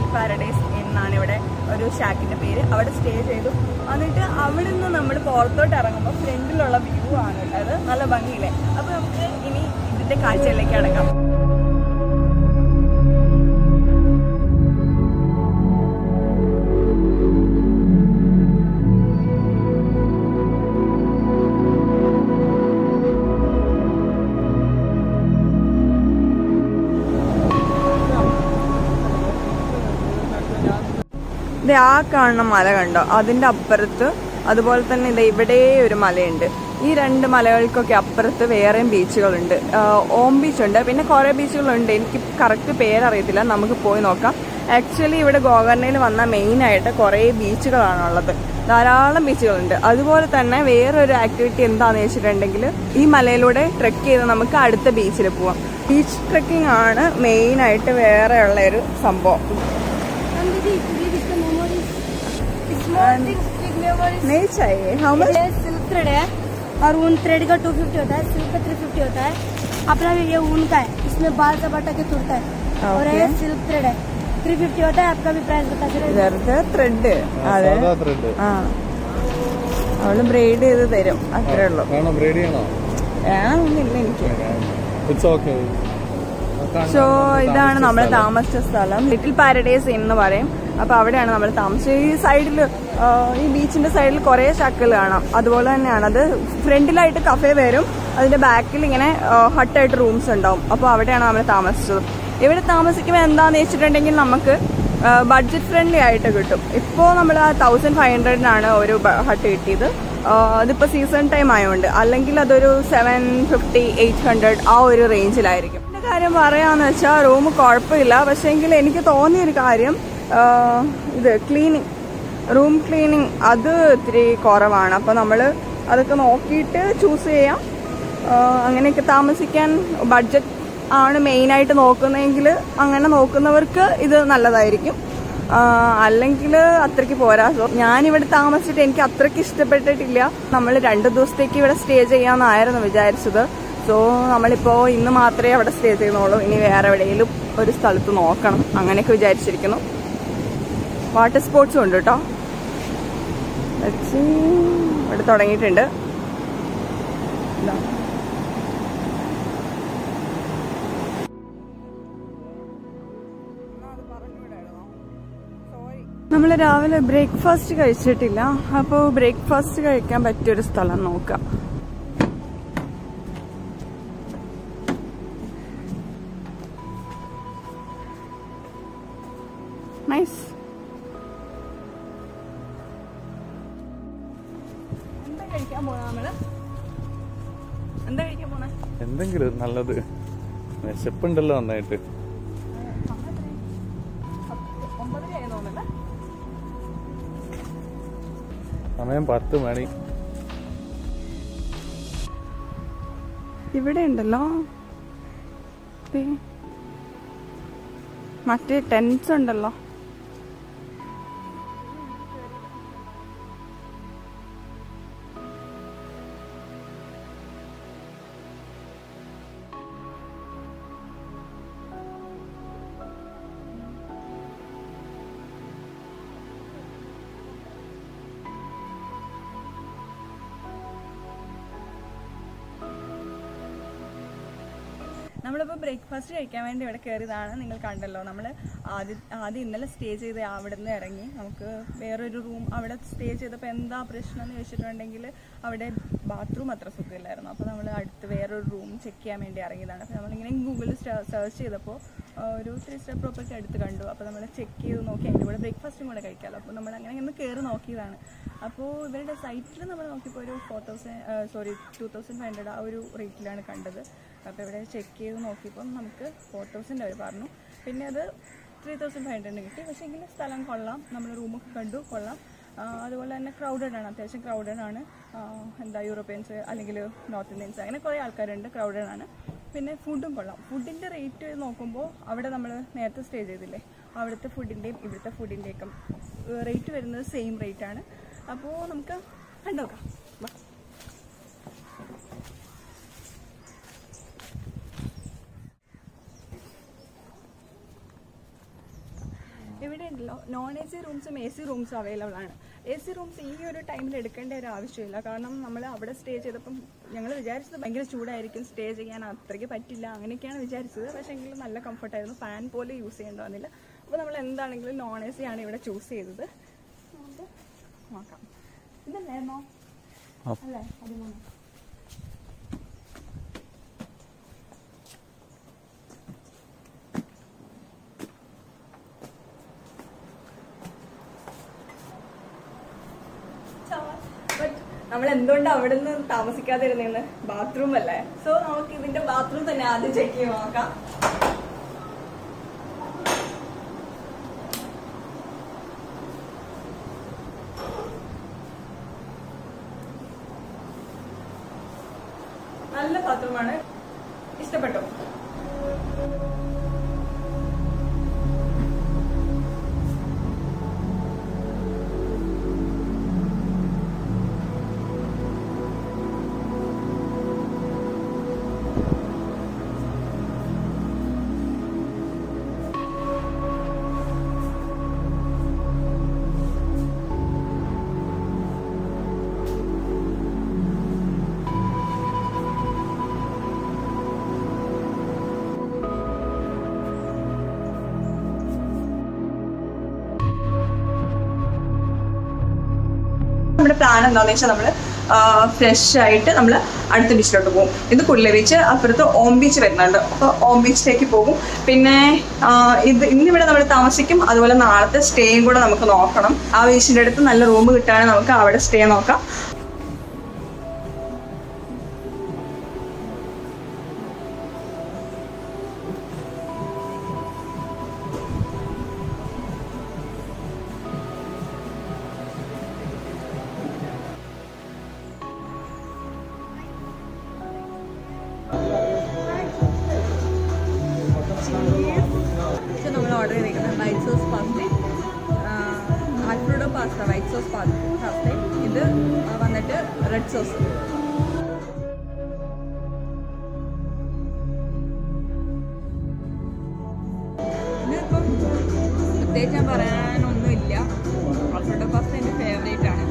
Paradise എന്നാണ് ഇവിടെ ഒരു ഷാക്കിന്റെ പേര് അവിടെ സ്റ്റേ ചെയ്തു എന്നിട്ട് അവിടെ നിന്ന് നമ്മൾ പുറത്തോട്ട് ഇറങ്ങുമ്പോൾ ഫ്രണ്ടിലുള്ള വ്യൂ ആണ് ഉള്ളത് നല്ല ഭംഗിയില്ലേ അപ്പൊ നമുക്ക് ഇനി ഇതിന്റെ കാഴ്ചയിലേക്ക് അടക്കാം ഇത് ആ കാണുന്ന മല കണ്ടോ അതിന്റെ അപ്പുറത്ത് അതുപോലെ തന്നെ ഇത് ഇവിടെ ഒരു മലയുണ്ട് ഈ രണ്ട് മലകൾക്കൊക്കെ അപ്പുറത്ത് വേറെയും ബീച്ചുകളുണ്ട് ആഹ് ഓം ബീച്ച് ഉണ്ട് പിന്നെ കുറേ ബീച്ചുകളുണ്ട് എനിക്ക് കറക്റ്റ് പേരറിയത്തില്ല നമുക്ക് പോയി നോക്കാം ആക്ച്വലി ഇവിടെ ഗോകർണയിൽ വന്ന മെയിൻ ആയിട്ട് കുറേ ബീച്ചുകളാണുള്ളത് ധാരാളം ബീച്ചുകളുണ്ട് അതുപോലെ തന്നെ വേറൊരു ആക്ടിവിറ്റി എന്താണെന്ന് വെച്ചിട്ടുണ്ടെങ്കിൽ ഈ മലയിലൂടെ ട്രെക്ക് ചെയ്ത് നമുക്ക് അടുത്ത ബീച്ചിൽ പോവാം ബീച്ച് ട്രെക്കിംഗ് ആണ് മെയിൻ ആയിട്ട് വേറെയുള്ള ഒരു സംഭവം And did you read इसका memories? Small things, big memories. नहीं चाहिए हाउ मच ये सिल्क थ्रेड है और ऊन थ्रेड का 250 होता है सिल्क का 350 होता है अपना ये ऊन का है इसमें बाल सब अटक के तुरता है और ये Okay. सिल्क थ्रेड है 350 होता है आपका भी प्राइस बता दे വെറുതെ ത്രെഡ് അതെ സാധാ ത്രെഡ് ആ അവള് ബ്രെയ്ഡ് ചെയ്ത് തരും അത്രേ ഉള്ളൂ വേണോ ബ്രേഡ് ചെയ്യണോ വേണമെന്നില്ല എനിക്ക് ഇറ്റ്സ് ഓക്കെ സോ ഇതാണ് നമ്മൾ താമസിച്ച സ്ഥലം ലിറ്റിൽ പാരഡൈസ് എന്ന് പറയും അപ്പൊ അവിടെയാണ് നമ്മൾ താമസിച്ചത് ഈ സൈഡിൽ ഈ ബീച്ചിന്റെ സൈഡിൽ കുറെ ഷാക്കുകൾ കാണാം അതുപോലെ തന്നെയാണ് അത് ഫ്രണ്ടിലായിട്ട് കഫേ വരും അതിന്റെ ബാക്കിൽ ഇങ്ങനെ ഹട്ടായിട്ട് റൂംസ് ഉണ്ടാവും അപ്പോൾ അവിടെയാണ് നമ്മൾ താമസിച്ചത് ഇവിടെ താമസിക്കുമ്പോൾ എന്താന്ന് വെച്ചിട്ടുണ്ടെങ്കിൽ നമുക്ക് ബഡ്ജറ്റ് ഫ്രണ്ട്ലി ആയിട്ട് കിട്ടും ഇപ്പോൾ നമ്മൾ ആ തൗസൻഡ് ഫൈവ് ഹൺഡ്രഡിനാണ് ഒരു ഹട്ട് കിട്ടിയത് അതിപ്പോൾ സീസൺ ടൈം ആയതുകൊണ്ട് അല്ലെങ്കിൽ അതൊരു സെവൻ ഫിഫ്റ്റി എയ്റ്റ് ഹൺഡ്രഡ് ആ ഒരു റേഞ്ചിലായിരിക്കും എൻ്റെ കാര്യം പറയാന്ന് വെച്ചാൽ റൂം കുഴപ്പമില്ല പക്ഷേങ്കിൽ എനിക്ക് തോന്നിയൊരു കാര്യം ആ, ഇത് ക്ലീനിങ് റൂം ക്ലീനിങ് അത് ഇത്തിരി കുറവാണ് അപ്പോൾ നമ്മൾ അതൊക്കെ നോക്കിയിട്ട് ചൂസ് ചെയ്യാം ആ, അങ്ങനെയൊക്കെ താമസിക്കാൻ ബഡ്ജറ്റ് ആണ് മെയിനായിട്ട് നോക്കുന്നതെങ്കിൽ അങ്ങനെ നോക്കുന്നവർക്ക് ഇത് നല്ലതായിരിക്കും അല്ലെങ്കിൽ അത്രയ്ക്ക് പോരാ സോ ഞാനിവിടെ താമസിച്ചിട്ട് എനിക്ക് അത്രയ്ക്ക് ഇഷ്ടപ്പെട്ടിട്ടില്ല നമ്മൾ രണ്ട് ദിവസത്തേക്ക് ഇവിടെ സ്റ്റേ ചെയ്യാമെന്നായിരുന്നു വിചാരിച്ചത് സോ നമ്മളിപ്പോ ഇന്ന് മാത്രമേ അവിടെ സ്റ്റേ ചെയ്യുന്നുള്ളൂ ഇനി വേറെ എവിടെയെങ്കിലും ഒരു സ്ഥലത്ത് നോക്കണം അങ്ങനെയൊക്കെ വിചാരിച്ചിരിക്കുന്നു വാട്ടർ സ്പോർട്സും ഉണ്ട് കേട്ടോ Let's see. ഇവിടെ തുടങ്ങിയിട്ടുണ്ട് ഇതാ. നമ്മൾ രാവിലെ ബ്രേക്ക്ഫാസ്റ്റ് കഴിച്ചിട്ടില്ല അപ്പോൾ ബ്രേക്ക്ഫാസ്റ്റ് കഴിക്കാൻ പറ്റിയൊരു സ്ഥലം നോക്കാം നൈസ് എന്താ കഴിക്കാൻ പോണ നമ്മള് എന്താ കഴിക്കാൻ പോണേ എന്തെങ്കിലും നല്ലത് വിശപ്പുണ്ടല്ലോ നന്നായിട്ട് ഒമ്പതരയായി തോന്നുന്നല്ലേ സമയം പത്ത് മണി ഇവിടെ ഉണ്ടല്ലോ ദേ. മറ്റേ ടെൻസ് ഉണ്ടല്ലോ നമ്മളിപ്പോൾ ബ്രേക്ക്ഫാസ്റ്റ് കഴിക്കാൻ വേണ്ടി ഇവിടെ കയറിയതാണ് നിങ്ങൾ കണ്ടല്ലോ നമ്മൾ ആദ്യം ആദ്യം ഇന്നലെ സ്റ്റേ ചെയ്ത് അവിടെ നിന്ന് ഇറങ്ങി നമുക്ക് വേറൊരു റൂം അവിടെ സ്റ്റേ ചെയ്തപ്പോൾ എന്താ പ്രശ്നം എന്ന് ചോദിച്ചിട്ടുണ്ടെങ്കിൽ അവിടെ ബാത്റൂം അത്ര സുഖമില്ലായിരുന്നു അപ്പോൾ നമ്മൾ അടുത്ത് വേറൊരു റൂം ചെക്ക് ചെയ്യാൻ വേണ്ടി ഇറങ്ങിയതാണ് അപ്പോൾ നമ്മളിങ്ങനെ ഗൂഗിളിൽ സെർച്ച് ചെയ്തപ്പോൾ ആ, ഒരു ത്രീ സ്റ്റാർ പ്രോപ്പർട്ടി അടുത്ത് കണ്ടു അപ്പോൾ നമ്മൾ ചെക്ക് ചെയ്ത് നോക്കി അതിൻ്റെ കൂടെ ബ്രേക്ക്ഫാസ്റ്റും കൂടെ കഴിക്കാമല്ലോ അപ്പോൾ നമ്മൾ അങ്ങനെ ഒന്ന് കയറി നോക്കിയതാണ് അപ്പോൾ ഇവരുടെ സൈറ്റിൽ നമ്മൾ നോക്കിയപ്പോൾ ഒരു four thousand sorry two thousand five hundred ആ ഒരു റേറ്റിലാണ് കണ്ടത് അപ്പോൾ ഇവിടെ ചെക്ക് ചെയ്ത് നോക്കിയപ്പോൾ നമുക്ക് ഫോർ തൗസൻഡ് അവർ പറഞ്ഞു പിന്നെ അത് ത്രീ തൗസൻഡ് ഫൈവ് ഹൺഡ്രഡിന് കിട്ടി പക്ഷേ എങ്കിൽ സ്ഥലം കൊള്ളാം നമ്മൾ റൂമൊക്കെ കണ്ടു കൊള്ളാം ആ, അതുപോലെ തന്നെ ക്രൗഡഡ് ആണ് അത്യാവശ്യം ക്രൗഡഡ് ആണ് ആ, എന്താ യൂറോപ്യൻസ് അല്ലെങ്കിൽ നോർത്ത് ഇന്ത്യൻസ് അങ്ങനെ കുറേ ആൾക്കാരുണ്ട് ക്രൗഡഡ് ആണ് പിന്നെ ഫുഡും കൊള്ളാം ഫുഡിൻ്റെ റേറ്റ് നോക്കുമ്പോൾ അവിടെ നമ്മൾ നേരത്തെ സ്റ്റേ ചെയ്തില്ലേ അവിടുത്തെ ഫുഡിൻ്റെയും ഇവിടുത്തെ ഫുഡിൻ്റെയൊക്കെ റേറ്റ് വരുന്നത് സെയിം റേറ്റ് ആണ് അപ്പോൾ നമുക്ക് കണ്ടുനോക്കാം വാ. ഇവിടെ നോൺ എ സി റൂംസും എ സി റൂംസും അവൈലബിൾ ആണ് എ സി റൂംസ് ഈ ഒരു ടൈമിൽ എടുക്കേണ്ട ഒരു ആവശ്യമില്ല കാരണം നമ്മൾ അവിടെ സ്റ്റേ ചെയ്തപ്പം ഞങ്ങൾ വിചാരിച്ചത് ഭയങ്കര ചൂടായിരിക്കും സ്റ്റേ ചെയ്യാൻ അത്രയ്ക്ക് പറ്റില്ല അങ്ങനെയൊക്കെയാണ് വിചാരിച്ചത് പക്ഷേ എങ്കിലും നല്ല കംഫർട്ടായിരുന്നു ഫാൻ പോലും യൂസ് ചെയ്യേണ്ടി വന്നില്ല അപ്പോൾ നമ്മൾ എന്താണെങ്കിലും നോൺ എ സി ആണ് ഇവിടെ ചൂസ് ചെയ്തത് നമുക്ക് നോക്കാം ഇതല്ലായിരുന്നോ ആ. അല്ലേ പതിമൂന്ന് നമ്മൾ എന്തുകൊണ്ട് അവിടെ നിന്ന് താമസിക്കാതിരുന്നേന്ന് ബാത്റൂം അല്ലേ സോ നമുക്ക് ഇതിന്റെ ബാത്റൂം തന്നെ ആദ്യം ചെക്ക് ചെയ്ത് നോക്കാം നല്ല ബാത്റൂമാണ് ഇഷ്ടപ്പെട്ടു നമ്മുടെ പ്ലാൻ എന്താണെന്ന് വെച്ചാൽ നമ്മൾ ഫ്രഷ് ആയിട്ട് നമ്മൾ അടുത്ത ബീച്ചിലോട്ട് പോകും ഇത് കുള്ള ബീച്ച് അപ്പുറത്ത് ഓം ബീച്ച് വരുന്നുണ്ട് അപ്പോൾ ഓം ബീച്ചിലേക്ക് പോകും പിന്നെ ആ, ഇത് ഇന്നിവിടെ നമ്മൾ താമസിക്കും അതുപോലെ നാളത്തെ സ്റ്റേയും കൂടെ നമുക്ക് നോക്കണം ആ ബീച്ചിൻ്റെ അടുത്ത് നല്ല റൂം കിട്ടുകയാണെങ്കിൽ നമുക്ക് അവിടെ സ്റ്റേ നോക്കാം ഇത് നമ്മൾ ഓർഡർ ചെയ്തിരിക്കുന്നത് white sauce pasta alfredo pasta white sauce pasta ഇത് വന്നിട്ട് റെഡ് സോസ് ഇതിപ്പം പ്രത്യേകിച്ച് ഞാൻ പറയാനൊന്നുമില്ല ആൽഫ്രഡോ പാസ്ത എൻ്റെ ഫേവറേറ്റ് ആണ്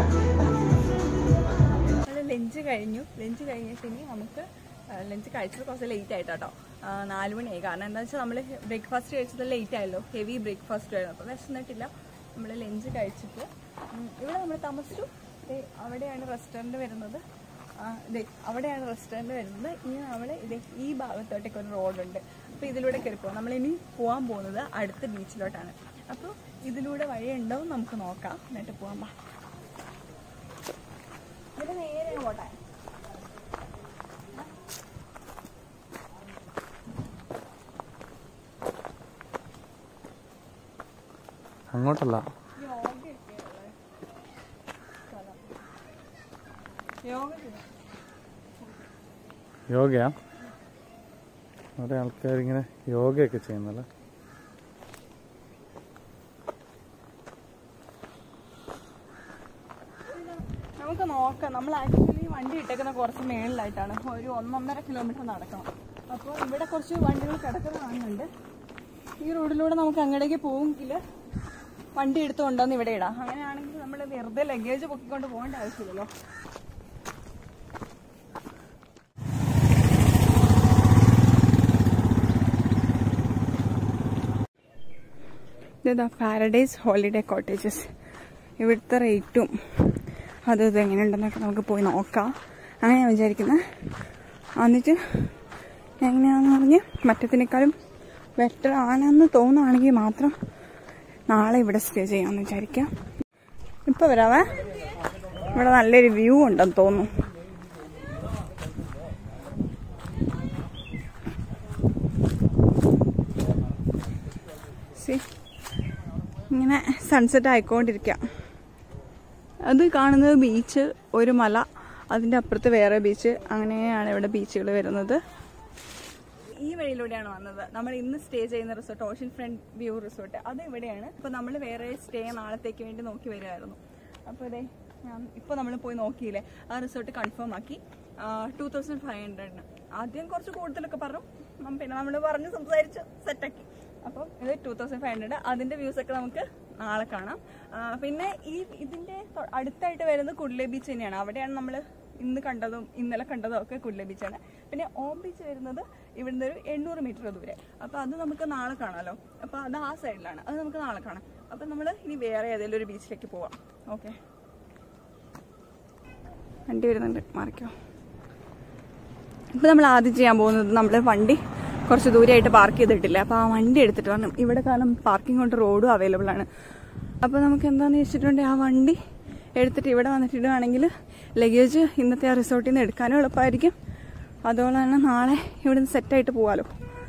നമ്മൾ ലഞ്ച് കഴിഞ്ഞു ലഞ്ച് കഴിഞ്ഞിട്ട് ഇനി നമുക്ക് ലഞ്ച് കഴിച്ചത് കുറച്ച് ലേറ്റ് ആയിട്ടാട്ടോ നാല് മണിയായി കാരണം എന്താ വെച്ചാൽ നമ്മൾ ബ്രേക്ക്ഫാസ്റ്റ് കഴിച്ചത് ലേറ്റ് ആയല്ലോ ഹെവി ബ്രേക്ക്ഫാസ്റ്റ് ആയിരുന്നു അപ്പോൾ വിശന്നിട്ടില്ല നമ്മൾ ലഞ്ച് കഴിച്ചിട്ട് ഉം, ഇവിടെ നമ്മൾ താമസിച്ചു ദേ അവിടെയാണ് റെസ്റ്റോറൻറ്റ് വരുന്നത് ആ, ദേ അവിടെയാണ് റെസ്റ്റോറൻറ്റ് വരുന്നത് ഇനി നമ്മൾ ഇത് ഈ ഭാഗത്തോട്ടേക്ക് ഒരു റോഡുണ്ട് അപ്പോൾ ഇതിലൂടെ കയറി പോകാം നമ്മളിനി പോകാൻ പോകുന്നത് അടുത്ത ബീച്ചിലോട്ടാണ് അപ്പോൾ ഇതിലൂടെ വഴിയുണ്ടോ എന്ന് നമുക്ക് നോക്കാം എന്നിട്ട് പോകാൻ പാ ഇവിടെ നേരെ പോട്ടെ അങ്ങോട്ടല്ല യോഗ ചെയ്യാം യോഗയാ അവിടെ ആൾക്കാരിങ്ങനെ യോഗയൊക്കെ ചെയ്യുന്നല്ലേ നമുക്ക് നോക്കാം നമ്മൾ ആക്ച്വലി വണ്ടി ഇട്ടേക്കുന്ന കുറച്ച് മേളിലായിട്ടാണ് ഒരു ഒന്നൊന്നര കിലോമീറ്റർ നടക്കണം അപ്പോൾ ഇവിടെ കുറച്ച് വണ്ടികൾ കിടക്കുന്ന കാണുന്നുണ്ട് ഈ റോഡിലൂടെ നമുക്ക് അങ്ങടേക്ക് പോവുമെങ്കിൽ വണ്ടി എടുത്ത് കൊണ്ടുവന്ന് ഇവിടെ ഇടാം അങ്ങനെയാണെങ്കിൽ നമ്മൾ വെറുതെ ലഗേജ് പൊക്കിക്കൊണ്ട് പോകേണ്ട ആവശ്യമില്ലല്ലോ ഇതാ പാരഡൈസ് ഹോളിഡേ കോട്ടേജസ് ഇവിടുത്തെ റേറ്റും അത് ഇത് എങ്ങനെയുണ്ടെന്നൊക്കെ നമുക്ക് പോയി നോക്കാം അങ്ങനെ ഞാൻ വിചാരിക്കുന്നത് എന്നിട്ട് എങ്ങനെയാണെന്ന് പറഞ്ഞ് മറ്റത്തിനേക്കാളും ബെറ്റർ ആണെന്ന് തോന്നുകയാണെങ്കിൽ മാത്രം നാളെ ഇവിടെ സ്റ്റേ ചെയ്യാമെന്ന് വിചാരിക്കാം ഇപ്പോൾ വരാവേ ഇവിടെ നല്ലൊരു വ്യൂ ഉണ്ടെന്ന് തോന്നുന്നു See? ഇങ്ങനെ സൺസെറ്റ് ആയിക്കൊണ്ടിരിക്കാം അത് കാണുന്നത് ബീച്ച് ഒരു മല അതിൻ്റെ അപ്പുറത്ത് വേറെ ബീച്ച് അങ്ങനെയാണ് ഇവിടെ ബീച്ചുകൾ വരുന്നത് ഈ വഴിയിലൂടെയാണ് വന്നത് നമ്മൾ ഇന്ന് സ്റ്റേ ചെയ്യുന്ന resort ocean front view resort അത് ഇവിടെയാണ് ഇപ്പോൾ നമ്മൾ വേറെ സ്റ്റേ നാളത്തേക്ക് വേണ്ടി നോക്കി വരുമായിരുന്നു അപ്പോൾ ഇതേ ഞാൻ ഇപ്പോൾ നമ്മൾ പോയി നോക്കിയില്ലേ ആ റിസോർട്ട് കൺഫേം ആക്കി ടു തൗസൻഡ് ഫൈവ് ഹൺഡ്രഡിന് ആദ്യം കുറച്ച് കൂടുതലൊക്കെ പറഞ്ഞു ഉം, പിന്നെ നമ്മൾ പറഞ്ഞ് സംസാരിച്ച് സെറ്റാക്കി അപ്പം ഇത് ടൂ തൗസൻഡ് ഫൈവ് ഹൺഡ്രഡ് അതിന്റെ വ്യൂസ് ഒക്കെ നമുക്ക് നാളെ കാണാം ആ, പിന്നെ ഈ ഇതിന്റെ തൊ- അടുത്തായിട്ട് വരുന്നത് കുഡ്ലെ ബീച്ച് തന്നെയാണ് അവിടെയാണ് നമ്മൾ ഇന്ന് കണ്ടതും ഇന്നലെ കണ്ടതും ഒക്കെ കുഡ്ലെ ബീച്ചാണ് പിന്നെ ഓം ബീച്ച് വരുന്നത് ഇവിടുന്ന് ഒരു എണ്ണൂറ് മീറ്റർ ദൂരെ അപ്പൊ അത് നമുക്ക് നാളെ കാണാമല്ലോ അപ്പൊ അത് ആ സൈഡിലാണ് അത് നമുക്ക് നാളെ കാണാം അപ്പൊ നമ്മൾ ഇനി വേറെ ഏതെങ്കിലും ഒരു ബീച്ചിലേക്ക് പോവാം ഓക്കെ വണ്ടി വരുന്നുണ്ട് മാറിക്കോ ഇപ്പൊ നമ്മൾ ആദ്യം ചെയ്യാൻ പോകുന്നത് നമ്മൾ വണ്ടി കുറച്ച് ദൂരെയായിട്ട് പാർക്ക് ചെയ്തിട്ടില്ല അപ്പൊ ആ വണ്ടി എടുത്തിട്ട് വരണം ഇവിടെ കാരണം പാർക്കിംഗ് കൊണ്ട് റോഡും അവൈലബിൾ ആണ് അപ്പൊ നമുക്ക് എന്താന്ന് വെച്ചിട്ടുണ്ടെങ്കിൽ ആ വണ്ടി എടുത്തിട്ട് ഇവിടെ വന്നിട്ടിടുകയാണെങ്കിൽ ലഗേജ് ഇന്നത്തെ ആ റിസോർട്ടിൽ നിന്ന് എടുക്കാനും എളുപ്പമായിരിക്കും അതുപോലെ തന്നെ നാളെ ഇവിടെ നിന്ന് സെറ്റായിട്ട് പോവാലോ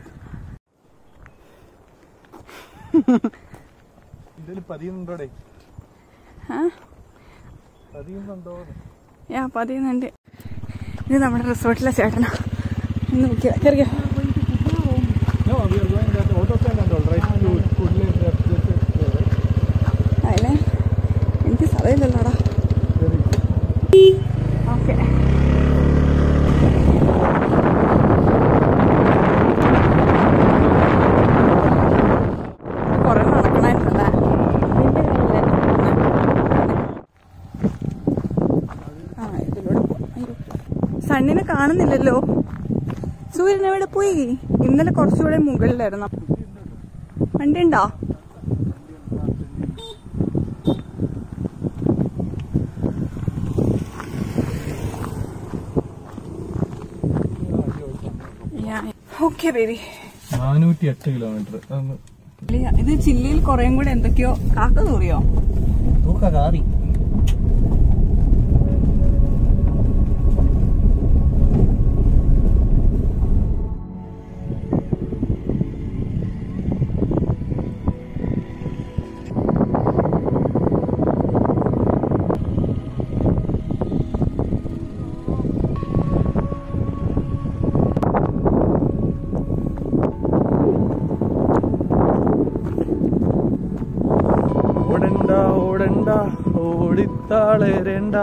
ഇതിൽ പതിയുന്നുണ്ടോടെ ആ പതിയുന്നുണ്ടോ യാ പതിയുന്നുണ്ട് ഇത് നമ്മുടെ റിസോർട്ടിലെ ചേട്ടനാ ഒന്ന് നോക്കിയാ കയറിയോ No, we are going that auto stand and all, right? To Woodland, that this is there, right? അതിന് എനിക്ക് സ്ഥലമില്ലല്ലോടാ Very ഓക്കെ കുറെ നടക്കണായിരുന്നല്ലേ ഇതിന്റെ ആ ഇതിലൂടെ പോ- അയ്യോ. സണ്ണിനെ കാണുന്നില്ലല്ലോ സൂര്യൻ എവിടെ പോയി ഇന്നലെ കുറച്ചുകൂടെ മുകളിലായിരുന്നു വണ്ടി ഉണ്ടോ ഓക്കെ ബേബി നാനൂറ്റി എട്ട് കിലോമീറ്റർ ഇത് ചില്ലയിൽ കുറേം കൂടെ എന്തൊക്കെയോ കാക്ക തൂറിയോ തൂക്ക കാറി ഓടണ്ട ഓടണ്ട ഓടിത്താളേരണ്ട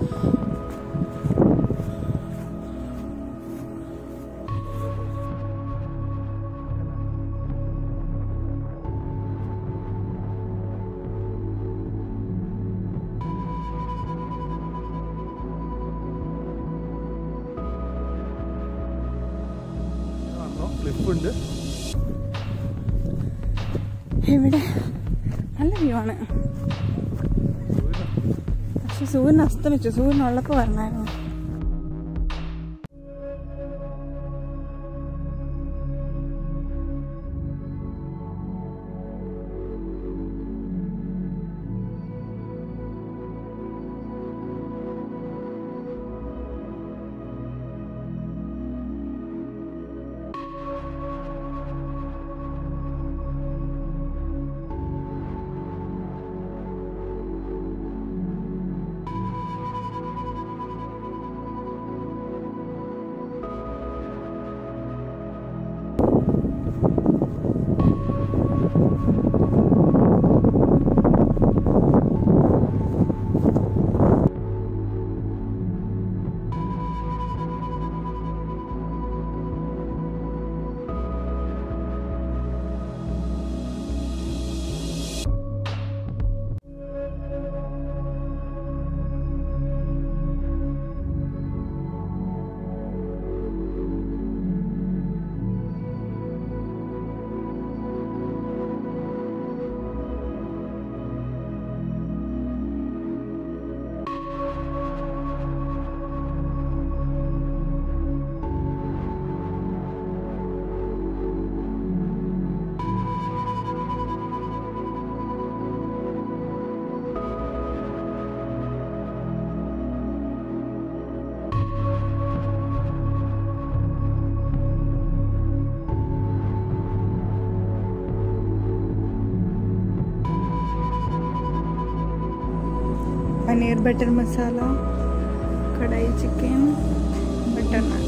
ക്ലിപ്പുണ്ട് ഇവിടെ നല്ല വ്യൂ ആണ് പക്ഷെ സൂര്യൻ അസ്തമിച്ചു സൂര്യൻ ഉള്ളപ്പോ വരണായിരുന്നു पनीर बटर मसाला कढ़ाई चिकन बटर नान